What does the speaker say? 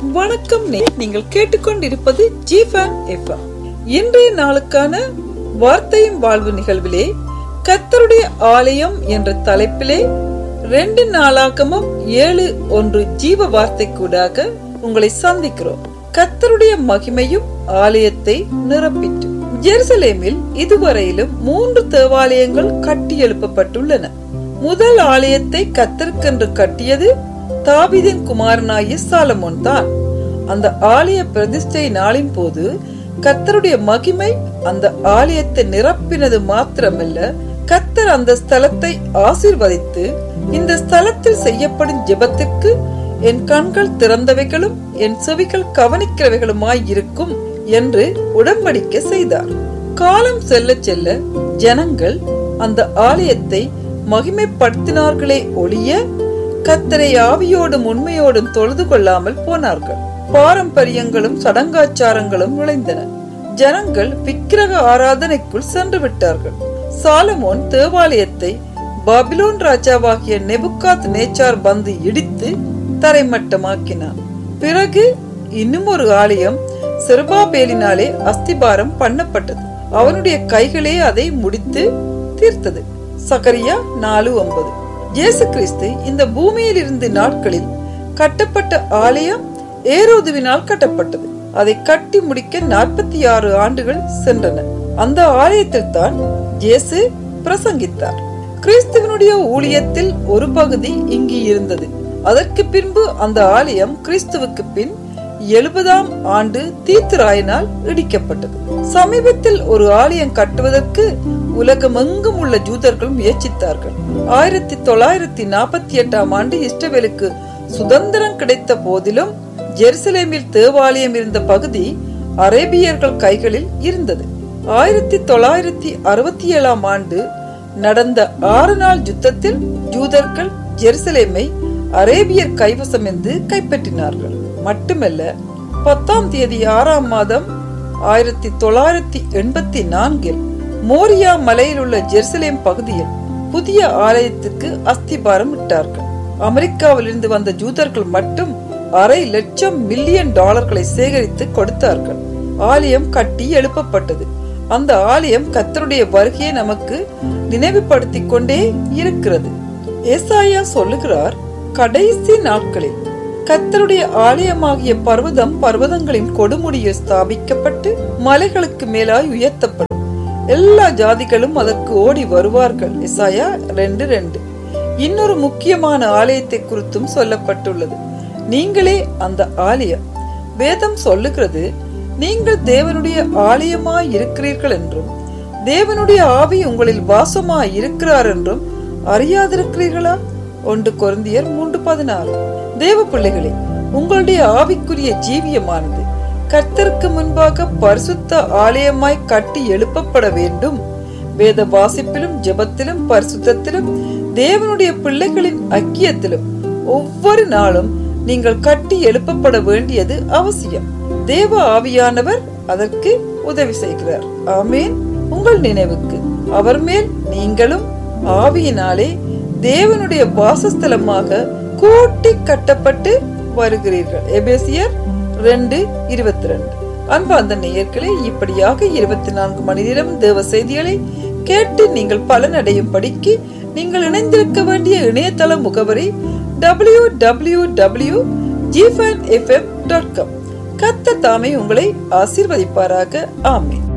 வணக்கம் நே- நீங்கள் கேட்டுக்கொண்டிருப்பது ஜிஃபன் எஃப்எம் இன்றைய நாளுக்கான வார்த்தையும் வாழ்வு நிகழ்விலே கத்தருடைய ஆலயம் என்ற தலைப்பிலே ரெண்டு நாளாகமும் ஏழு ஒன்று ஜீவ வார்த்தை கூடாக உங்களை சந்திக்கிறோம் கத்தருடைய மகிமையும் ஆலயத்தை நிரப்பிற்று ஜெருசலேமில் இதுவரையிலும் மூன்று தேவாலயங்கள் கட்டி எழுப்பப்பட்டுள்ளன முதல் ஆலயத்தை கத்தருக்கென்று கட்டியது தாவீதின் குமாரனாகிய சாலமோன் தான் அந்த ஆலய பிரதிஷ்டை நாளின் போது கத்தருடைய மகிமை அந்த ஆலயத்தை நிரப்பினது மாத்திரமல்ல கத்தர் அந்த ஸ்தலத்தை ஆசீர்வதித்து இந்த ஸ்தலத்தில் செய்யப்படும் ஜெபத்திற்கு என் கண்கள் திறந்தவைகளும் என் செவிகள் கவனிக்கிறவைகளுமாய் இருக்கும் என்று உடன்படிக்கை செய்தார் காலம் செல்ல செல்ல ஜனங்கள் அந்த ஆலயத்தை மகிமைப்படுத்தினார்களே ஒழிய கத்தரை ஆவியோடும் உண்மையோடும் தொழுது கொள்ளாமல் போனார்கள் பாரம்பரியங்களும் சடங்காச்சாரங்களும் நுழைந்தன ஜனங்கள் விக்கிரக ஆராதனைக்குள் சென்று விட்டார்கள் சாலமோன் தேவாலயத்தை பாபிலோன் ராஜாவாகிய நெபுக்காத் நேச்சார் வந்து இடித்து தரைமட்டமாக்கினான் பிறகு இன்னும் ஒரு ஆலயம் செருபாபேலினாலே அஸ்திபாரம் பண்ணப்பட்டது அவனுடைய கைகளே அதை முடித்து தீர்த்தது சகரியா நாலு ஒன்பது இயேசு கிறிஸ்து இந்த பூமியில் இருந்து நாட்களில் கட்டப்பட்ட ஆலயம் ஏரோதுவினால் கட்டப்பட்டது அதை கட்டி முடிக்க நாற்பத்தி ஆறு ஆண்டுகள் சென்றன அந்த ஆலயத்தில் தான் இயேசு பிரசங்கித்தார் கிறிஸ்துவனுடைய ஊழியத்தில் ஒரு பகுதி இங்கு இருந்தது அதற்கு பின்பு அந்த ஆலயம் கிறிஸ்துவுக்கு பின் எழுபதாம் ஆண்டு தீத்துராயனால் இடிக்கப்பட்டது சமீபத்தில் ஒரு ஆலயம் கட்டுவதற்கு உலகமெங்கும் உள்ள ஜூதர்கள் முயற்சித்தார்கள் ஆயிரத்தி தொள்ளாயிரத்தி நாற்பத்தி எட்டாம் ஆண்டு இஸ்ரவேலுக்கு சுதந்திரம் கிடைத்த போதிலும் ஜெருசலேமில் தேவாலயம் இருந்த பகுதி அரேபியர்கள் கைகளில் இருந்தது ஆயிரத்தி தொள்ளாயிரத்தி அறுபத்தி ஏழாம் ஆண்டு நடந்த ஆறு நாள் யுத்தத்தில் ஜூதர்கள் ஜெருசலேமை அரேபியர் கைவசம் என்று கைப்பற்றினார்கள் மட்டுமல்ல பத்தாம் தேதி ஆறாம் மாதம் ஆயிரத்தி தொள்ளாயிரத்தி எண்பத்தி நான்கில் மோரியா மலையில் உள்ள ஜெருசலேம் பகுதியில் புதிய ஆலயத்துக்கு அஸ்திபாரம் இட்டார்கள் அமெரிக்காவிலிருந்து வந்த ஜூதர்கள் மட்டும் அரை லட்சம் மில்லியன் டாலர்களை சேகரித்து கொடுத்தார்கள் ஆலயம் கட்டி எழுப்பப்பட்டது அந்த ஆலயம் கத்தருடைய வருகையை நமக்கு நினைவுபடுத்திக் கொண்டே இருக்கிறது ஏசாயா சொல்லுகிறார் கடைசி நாட்களில் கத்தருடைய ஆலயமாகிய பர்வதம் பர்வதங்களின் கொடுமுடியில் ஸ்தாபிக்கப்பட்டு மலைகளுக்கு மேலாய் உயர்த்தப்படும் எல்லா ஜாதிகளும் அதற்கு ஓடி வருவார்கள் இசாயா ரெண்டு ரெண்டு இன்னொரு முக்கியமான ஆலயத்தை குறித்தும் சொல்லப்பட்டுள்ளது நீங்களே அந்த ஆலயம் வேதம் சொல்லுகிறது நீங்கள் தேவனுடைய ஆலயமாய் இருக்கிறீர்கள் என்றும் தேவனுடைய ஆவி உங்களில் வாசமாய் இருக்கிறார் என்றும் அறியாதிருக்கிறீர்களா ஒன்று கொருந்தியர் மூன்று பதினாறு தேவ பிள்ளைகளே உங்களுடைய ஆவிக்குரிய ஜீவியமானது கர்த்தருக்கு முன்பாக பரிசுத்த ஆலயமாய் கட்டி எழுப்பப்பட வேண்டும் வேத வாசிப்பிலும் ஜெபத்திலும் பரிசுத்தத்திலும் தேவனுடைய பிள்ளைகளின் ஐக்கியத்திலும் ஒவ்வொரு நாளும் நீங்கள் கட்டி எழுப்பப்பட வேண்டியது அவசியம் தேவ ஆவியானவர் அதற்கு உதவி செய்கிறார் ஆமேன் உங்கள் நினைவுக்கு அவர் மேல் நீங்களும் ஆவியினாலே தேவனுடைய வாசஸ்தலமாக கூட்டி கட்டப்பட்டு வருகிறீர்கள் எபேசியர் ரெண்டு இருபத்தி ரெண்டு அன்பார்ந்த நேயர்களே இப்படியாக இருபத்தி நான்கு மணி நேரம் தேவ செய்திகளை கேட்டு நீங்கள் பலனடையும் படிக்கு நீங்கள் இணைந்திருக்க வேண்டிய இணையதள முகவரி டபிள்யூ டபிள்யூ டபிள்யூ ஜிஃபன் எஃப்எம் டாட் காம் கத்த தாமே உங்களை ஆசீர்வதிப்பாராக ஆமேன்